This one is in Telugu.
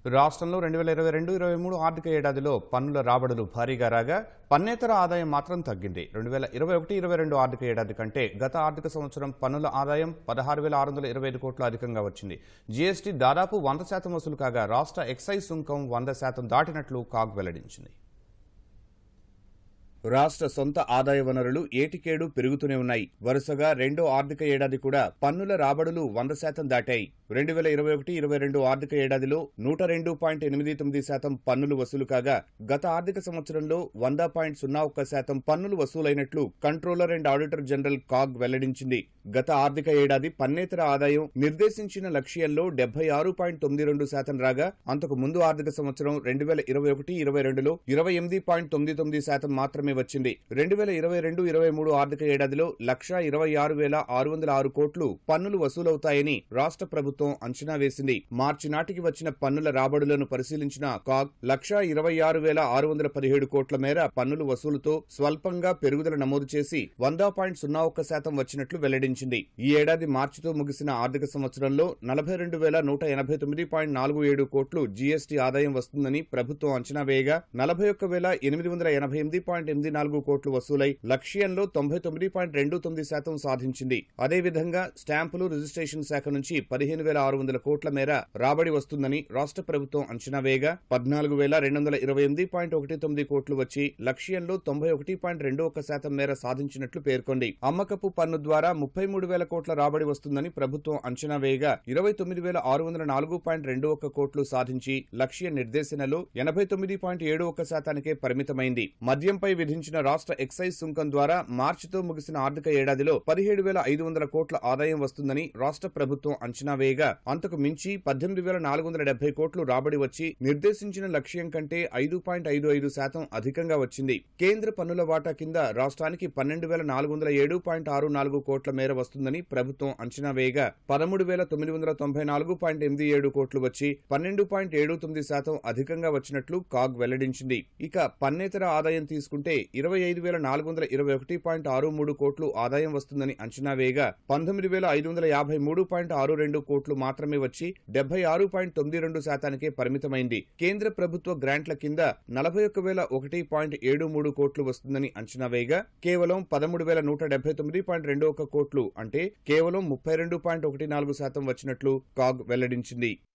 రాష్ట్రంలో రెండు వేల ఇరవై రెండు ఇరవై మూడు ఆర్థిక ఏడాదిలో పన్నుల రాబడులు భారీగా రాగా పన్నేతర ఆదాయం మాత్రం తగ్గింది రెండు వేల ఇరవై ఒకటి ఇరవై రెండు ఆర్థిక ఏడాది కంటే గత ఆర్థిక సంవత్సరం పన్నుల ఆదాయం పదహారు వేల ఆరు వందల ఇరవై ఐదు కోట్లు అధికంగా వచ్చింది జీఎస్టీ దాదాపు వంద శాతం వసూలు కాగా రాష్ట్ర ఎక్సైజ్ సుంకం వంద శాతం దాటినట్లు కాగ్ వెల్లడించింది రాష్ట్ర సొంత ఆదాయ వనరులు ఏటికేడు పెరుగుతూనే ఉన్నాయి వరుసగా రెండో ఆర్థిక ఏడాది కూడా పన్నుల రాబడులు వంద శాతం దాటాయి రెండు వేల ఇరవై ఒకటి ఇరవై రెండు ఆర్థిక ఏడాదిలో నూట రెండు పాయింట్ ఎనిమిది తొమ్మిది శాతం పన్నులు వసూలు కాగా గత ఆర్థిక సంవత్సరంలో వంద పాయింట్ సున్నా ఒక్క శాతం పన్నులు వసూలైనట్లు controller and auditor general CAG వెల్లడించింది గత ఆర్థిక ఏడాది పన్నేతర ఆదాయం నిర్దేశించిన లక్ష్యంలో డెబ్బై ఆరు పాయింట్ తొమ్మిది రెండు శాతం రాగా అంతకు ముందు ఆర్థిక సంవత్సరం రెండు వేల ఇరవై ఒకటి ఇరవై రెండులో ఇరవై ఎనిమిది పాయింట్ తొమ్మిది తొమ్మిది శాతం మాత్రమే వచ్చింది రెండు వేల ఇరవై రెండు ఇరవై మూడు ఆర్థిక ఏడాదిలో లక్షా ఇరవై ఆరు వేల ఆరు వందల ఆరు కోట్లు పన్నులు వసూలవుతాయని రాష్ట్ర ప్రభుత్వం అంచనా వేసింది మార్చి నాటికి వచ్చిన పన్నుల రాబడులను పరిశీలించిన కాగ్ లక్షా ఇరవై ఆరు వేల ఆరు వందల పదిహేడు కోట్ల మేర పన్నుల వసూలుతో స్వల్పంగా పెరుగుదల నమోదు చేసి వంద పాయింట్ సున్నా ఒక్క శాతం వచ్చినట్లు వెల్లడించింది ఈ ఏడాది మార్చితో ముగిసిన ఆర్థిక సంవత్సరంలో నలభై రెండు వేల నూట ఎనభై తొమ్మిది పాయింట్ నాలుగు ఏడు కోట్లు జీఎస్టీ ఆదాయం వస్తుందని ప్రభుత్వం అంచనా వేయగా నలభై ఒక్క వేల ఎనిమిది వందల ఎనభై ఎనిమిది పాయింట్ ఎనిమిది నాలుగు కోట్లు వసూలై లక్ష్యంలో తొంభై తొమ్మిది పాయింట్ రెండు తొమ్మిది శాతం సాధించింది అదేవిధంగా స్టాంపులు రిజిస్ట్రేషన్ శాఖ నుంచి పదిహేను వేల ఆరు వందల కోట్ల మేర రాబడి వస్తుందని రాష్ట్ర ప్రభుత్వం అంచనా వేయగా పద్నాలుగు వేల రెండు వందల ఇరవై ఎనిమిది పాయింట్ ఒకటి తొమ్మిది కోట్లు వచ్చి లక్ష్యంలో తొంభై ఒకటి పాయింట్ రెండు ఒక శాతం మేర సాధించినట్లు పేర్కొంది అమ్మకపు పన్ను ద్వారా ముప్పై మూడు వేల కోట్ల రాబడి వస్తుందని ప్రభుత్వం అంచనా వేయగా ఇరవై తొమ్మిది వేల ఆరు వందల నాలుగు పాయింట్ రెండు ఒక్క కోట్లు సాధించి లక్ష్య నిర్దేశనలో ఎనభై తొమ్మిది పాయింట్ ఏడు ఒక్క శాతానికే పరిమితమైంది మద్యంపై విధించిన రాష్ట్ర ఎక్సైజ్ సుంకం ద్వారా మార్చితో ముగిసిన ఆర్థిక ఏడాదిలో పదిహేడు వేల ఐదు వందల కోట్ల ఆదాయం వస్తుందని రాష్ట్ర ప్రభుత్వం అంచనా వేయగా అంతకు మించి పద్దెనిమిది వేల నాలుగు వందల డెబ్బై కోట్లు రాబడి వచ్చి నిర్దేశించిన లక్ష్యం కంటే ఐదు పాయింట్ ఐదు ఐదు శాతం అధికంగా వచ్చింది కేంద్ర పన్నుల వాటా కింద రాష్ట్రానికి పన్నెండు వేల నాలుగు వందల ఏడు పాయింట్ ఆరు నాలుగు కోట్ల మేర వస్తుందని ప్రభుత్వం అంచనా వేయగా పదమూడు వేల తొమ్మిది వందల తొంభై నాలుగు పాయింట్ ఎనిమిది ఏడు కోట్లు వచ్చి పన్నెండు పాయింట్ ఏడు తొమ్మిది శాతం అధికంగా వచ్చినట్లు కాగ్ వెల్లడించింది ఇక పన్నేతర ఆదాయం తీసుకుంటే ఇరవై ఐదు వేల నాలుగు వందల ఇరవై ఒకటి పాయింట్ ఆరు మూడు కోట్లు ఆదాయం వస్తుందని అంచనా వేయగా పంతొమ్మిది వేల ఐదు వందల యాభై మూడు పాయింట్ ఆరు రెండు కోట్లు మాత్రమే వచ్చి డెబ్బై ఆరు పాయింట్ తొమ్మిది రెండు శాతానికే పరిమితమైంది కేంద్ర ప్రభుత్వ గ్రాంట్ల కింద నలభై ఒక్క వేల ఒకటి పాయింట్ ఏడు మూడు కోట్లు వస్తుందని అంచనా వేయగా కేవలం పదమూడు వేల నూట డెబ్బై తొమ్మిది పాయింట్ రెండు ఒక కోట్లు అంటే కేవలం ముప్పై రెండు పాయింట్ ఒకటి నాలుగు శాతం వచ్చినట్లు కాగ్ వెల్లడించింది